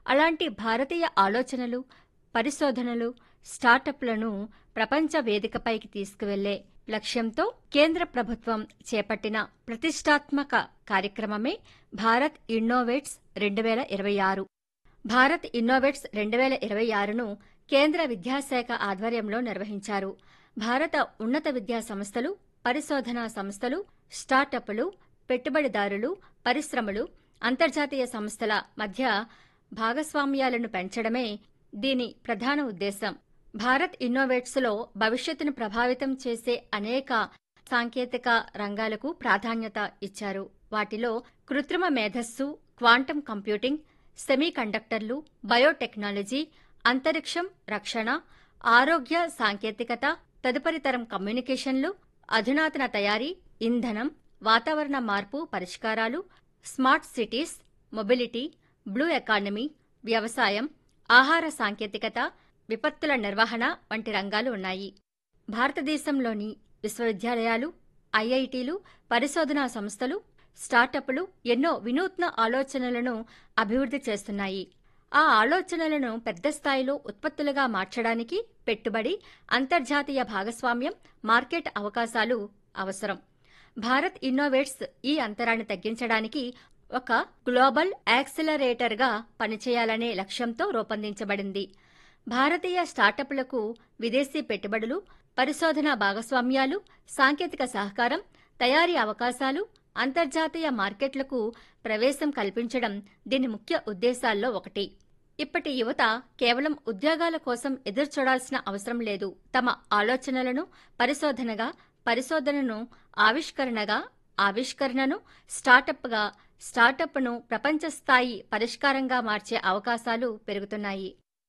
అలాంటి భారతీయ ఆలోచనలు పరిశోధనలు స్టార్టప్లను ప్రపంచ వేదికపైకి తీసుకువెళ్లే లక్ష్యంతో కేంద్ర ప్రభుత్వం చేపట్టిన ప్రతిష్టాత్మక కార్యక్రమమే భారత్ ఇన్నోవేట్స్ రెండు వేల ఇరవై ఆరు భారత్ ఇన్నోవేట్స్ రెండు వేల ఇరవై ఆరును కేంద్ర విద్యాశాఖ ఆధ్వర్యంలో నిర్వహించారు భారత ఉన్నత విద్యా సంస్థలు పరిశోధనా సంస్థలు స్టార్టప్లు పెట్టుబడిదారులు పరిశ్రమలు అంతర్జాతీయ సంస్థల మధ్య భాగస్వామ్యాలను పెంచడమే దీని ప్రధాన ఉద్దేశం భారత్ ఇన్నోవేట్స్లో భవిష్యత్తును ప్రభావితం చేసే అనేక సాంకేతిక రంగాలకు ప్రాధాన్యత ఇచ్చారు వాటిలో కృత్రిమ మేధస్సు క్వాంటం కంప్యూటింగ్ సెమీకండక్టర్లు బయోటెక్నాలజీ అంతరిక్షం రక్షణ ఆరోగ్య సాంకేతికత తదుపరి తరం కమ్యూనికేషన్లు అధునాతన తయారీ ఇంధనం వాతావరణ మార్పు పరిష్కారాలు smart cities mobility blue economy వ్యవసాయం ఆహార సాంకేతికత విపత్తుల నిర్వహణ వంటి రంగాలు ఉన్నాయి భారతదేశంలోని విశ్వవిద్యాలయాలు ఐఐటీలు పరిశోధనా సంస్థలు స్టార్టప్లు ఎన్నో వినూత్న ఆలోచనలను అభివృద్ధి చేస్తున్నాయి ఆ ఆలోచనలను పెద్ద స్థాయిలో ఉత్పత్తులుగా మార్చడానికి పెట్టుబడి అంతర్జాతీయ భాగస్వామ్యం మార్కెట్ అవకాశాలు అవసరం భారత్ ఇన్నోవేట్స్ ఈ అంతరాన్ని తగ్గించడానికి ఒక గ్లోబల్ యాక్సిలరేటర్గా పనిచేయాలనే లక్ష్యంతో రూపొందించబడింది భారతీయ స్టార్టప్లకు విదేశీ పెట్టుబడులు పరిశోధన భాగస్వామ్యాలు సాంకేతిక సహకారం తయారీ అవకాశాలు అంతర్జాతీయ మార్కెట్లకు ప్రవేశం కల్పించడం దీని ముఖ్య ఉద్దేశాల్లో ఒకటి ఇప్పటి యువత కేవలం ఉద్యోగాల కోసం ఎదురుచూడాల్సిన అవసరం లేదు తమ ఆలోచనలను పరిశోధనగా పరిశోధనను ఆవిష్కరణగా ఆవిష్కరణను స్టార్టప్గా స్టార్టప్ను ప్రపంచ స్థాయి పరిష్కారంగా మార్చే అవకాశాలు పెరుగుతున్నాయి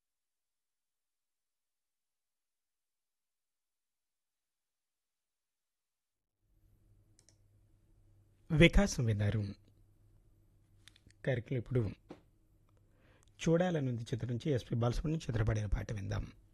వికాసం విన్నారు కార్యక్రమం ఇప్పుడు చూడాలనుంది చిత్రం నుంచి ఎస్పి బాలసుబ్రహ్మణ్యం చిత్రపడిన పాట విందాం